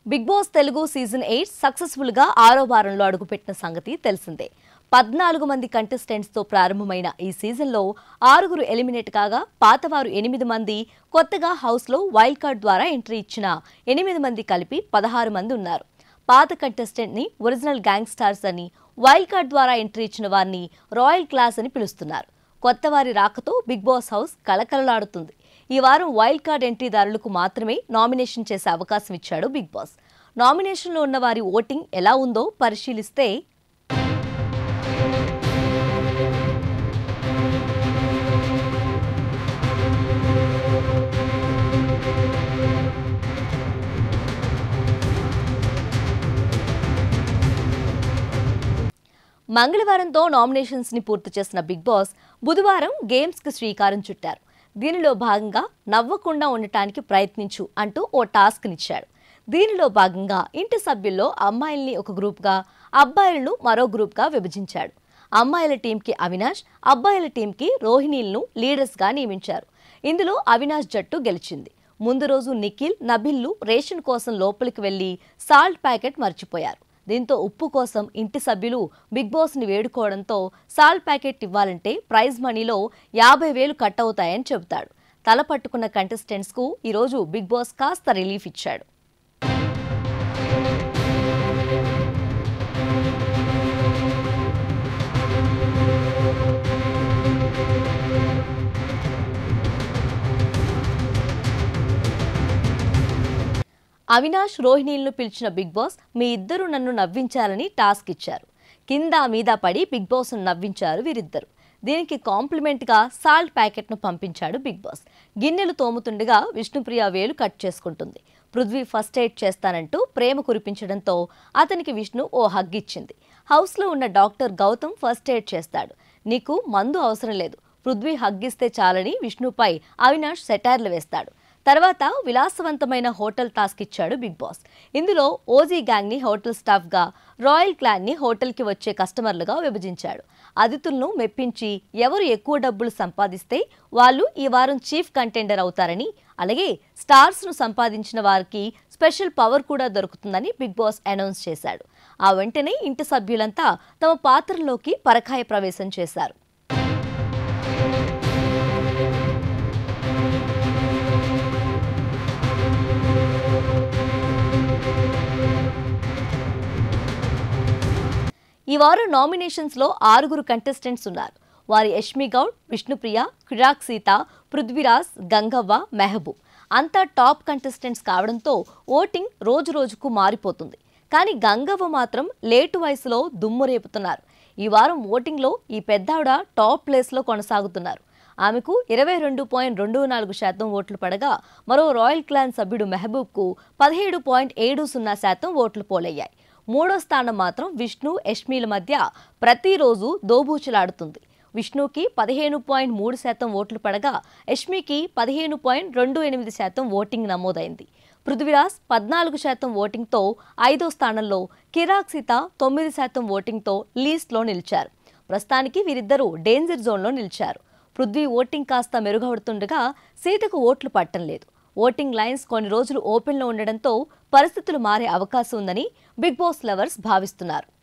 big Boss Telugu season eight successful గా ఆరో వారంలో అడుగుపెట్టిన సంగతి తెలిసిందే పద్నాలుగు మంది కంటెస్టెంట్స్ తో ప్రారంభమైన ఈ సీజన్లో ఆరుగురు ఎలిమినేట్ కాగా పాతవారు ఎనిమిది మంది కొత్తగా హౌస్ లో వైల్డ్ కార్డ్ ద్వారా ఎంట్రీ ఇచ్చిన ఎనిమిది మంది కలిపి పదహారు మంది ఉన్నారు పాత కంటెస్టెంట్ ని ఒరిజినల్ గ్యాంగ్ స్టార్స్ అని వైల్డ్ కార్డ్ ద్వారా ఎంట్రీ ఇచ్చిన వారిని రాయల్ క్లాస్ అని పిలుస్తున్నారు కొత్త వారి రాకతో బిగ్ బాస్ హౌస్ కలకలలాడుతుంది ఈ వారం వైల్డ్ కార్డ్ ఎంట్రీదారులకు మాత్రమే నామినేషన్ చేసే అవకాశం ఇచ్చాడు బిగ్ బాస్ నామినేషన్లో ఉన్న వారి ఓటింగ్ ఎలా ఉందో పరిశీలిస్తే మంగళవారంతో నామినేషన్స్ ని పూర్తి చేసిన బిగ్ బాస్ బుధవారం గేమ్స్ కి శ్రీకారం చుట్టారు దీనిలో భాగంగా నవ్వకుండా ఉండటానికి ప్రయత్నించు అంటూ ఓ టాస్క్ నిచ్చాడు దీనిలో భాగంగా ఇంటి సభ్యుల్లో అమ్మాయిల్ని ఒక గ్రూప్గా అబ్బాయిలను మరో గ్రూప్గా విభజించాడు అమ్మాయిల టీంకి అవినాష్ అబ్బాయిల టీంకి రోహిణీలను లీడర్స్గా నియమించారు ఇందులో అవినాష్ జట్టు గెలిచింది ముందు రోజు నిఖిల్ నబిల్లు రేషన్ కోసం లోపలికి వెళ్లి సాల్ట్ ప్యాకెట్ మర్చిపోయారు దీంతో ఉప్పు కోసం ఇంటి సభ్యులు బిగ్ బాస్ని వేడుకోవడంతో సాల్ట్ ప్యాకెట్ ఇవ్వాలంటే ప్రైజ్ మనీలో యాభై వేలు కట్ అవుతాయని చెబుతాడు తల పట్టుకున్న కంటెస్టెంట్స్కు ఈరోజు బిగ్ బాస్ కాస్త రిలీఫ్ ఇచ్చాడు అవినాష్ రోహిణీలను పిలిచిన బిగ్ బాస్ మీ ఇద్దరు నన్ను నవ్వించాలని టాస్క్ ఇచ్చారు కింద మీద పడి బిగ్ బాస్ నవ్వించారు వీరిద్దరు దీనికి కాంప్లిమెంట్ గా సాల్ట్ ప్యాకెట్ ను పంపించాడు బిగ్ బాస్ గిన్నెలు తోముతుండగా విష్ణుప్రియ వేలు కట్ చేసుకుంటుంది పృథ్వీ ఫస్ట్ ఎయిడ్ చేస్తానంటూ ప్రేమ కురిపించడంతో అతనికి విష్ణు ఓ హగ్ ఇచ్చింది హౌస్లో ఉన్న డాక్టర్ గౌతమ్ ఫస్ట్ ఎయిడ్ చేస్తాడు నీకు మందు అవసరం లేదు పృథ్వీ హగ్గిస్తే చాలని విష్ణుపై అవినాష్ సెటైర్లు వేస్తాడు తర్వాత విలాసవంతమైన హోటల్ టాస్క్ ఇచ్చాడు బిగ్ బాస్ ఇందులో ఓజీ గ్యాంగ్ ని హోటల్ స్టాఫ్ గా రాయల్ క్లాన్ ని హోటల్ కి వచ్చే కస్టమర్లుగా విభజించాడు అతిథులను మెప్పించి ఎవరు ఎక్కువ డబ్బులు సంపాదిస్తే వాళ్ళు ఈ వారం చీఫ్ కంటెండర్ అవుతారని అలాగే స్టార్స్ ను సంపాదించిన వారికి స్పెషల్ పవర్ కూడా దొరుకుతుందని బిగ్ బాస్ అనౌన్స్ చేశాడు ఆ వెంటనే ఇంటి సభ్యులంతా తమ పాత్రలోకి పరకాయ ప్రవేశం చేశారు ఈ వారం నామినేషన్స్ లో ఆరుగురు కంటెస్టెంట్స్ ఉన్నారు వారి యష్మి గౌడ్ విష్ణుప్రియ కిరాక్ సీత పృథ్వీరాజ్ గంగవ్వ మెహబూబ్ అంతా టాప్ కంటెస్టెంట్స్ కావడంతో ఓటింగ్ రోజు రోజుకు మారిపోతుంది కానీ గంగవ్వ మాత్రం లేటు వయసులో దుమ్ము రేపుతున్నారు ఈ వారం ఓటింగ్లో ఈ పెద్దావిడ టాప్ ప్లేస్లో కొనసాగుతున్నారు ఆమెకు ఇరవై రెండు పాయింట్ రెండు నాలుగు శాతం ఓట్లు పడగా మరో రాయల్ క్లాన్ సభ్యుడు మెహబూబ్కు పదిహేడు పాయింట్ ఏడు సున్నా శాతం ఓట్లు పోలయ్యాయి మూడో స్థానం మాత్రం విష్ణు యష్మిల మధ్య ప్రతిరోజు దోబూచులాడుతుంది విష్ణుకి పదిహేను పాయింట్ మూడు శాతం ఓట్లు పడగా యష్మికి పదిహేను పాయింట్ రెండు ఎనిమిది శాతం ఓటింగ్ నమోదైంది పృథ్వీరాజ్ పద్నాలుగు శాతం ఓటింగ్తో ఐదో స్థానంలో కిరాక్ సీత తొమ్మిది శాతం ఓటింగ్తో లీస్ట్లో నిలిచారు ప్రస్తుతానికి వీరిద్దరూ డేంజర్ జోన్లో నిలిచారు పృథ్వీ ఓటింగ్ కాస్త మెరుగవుతుండగా సీతకు ఓట్లు పట్టం లేదు ఓటింగ్ లైన్స్ కొన్ని రోజులు ఓపెన్లో ఉండడంతో పరిస్థితులు మారే అవకాశం ఉందని బిగ్ బాస్ లవర్స్ భావిస్తున్నారు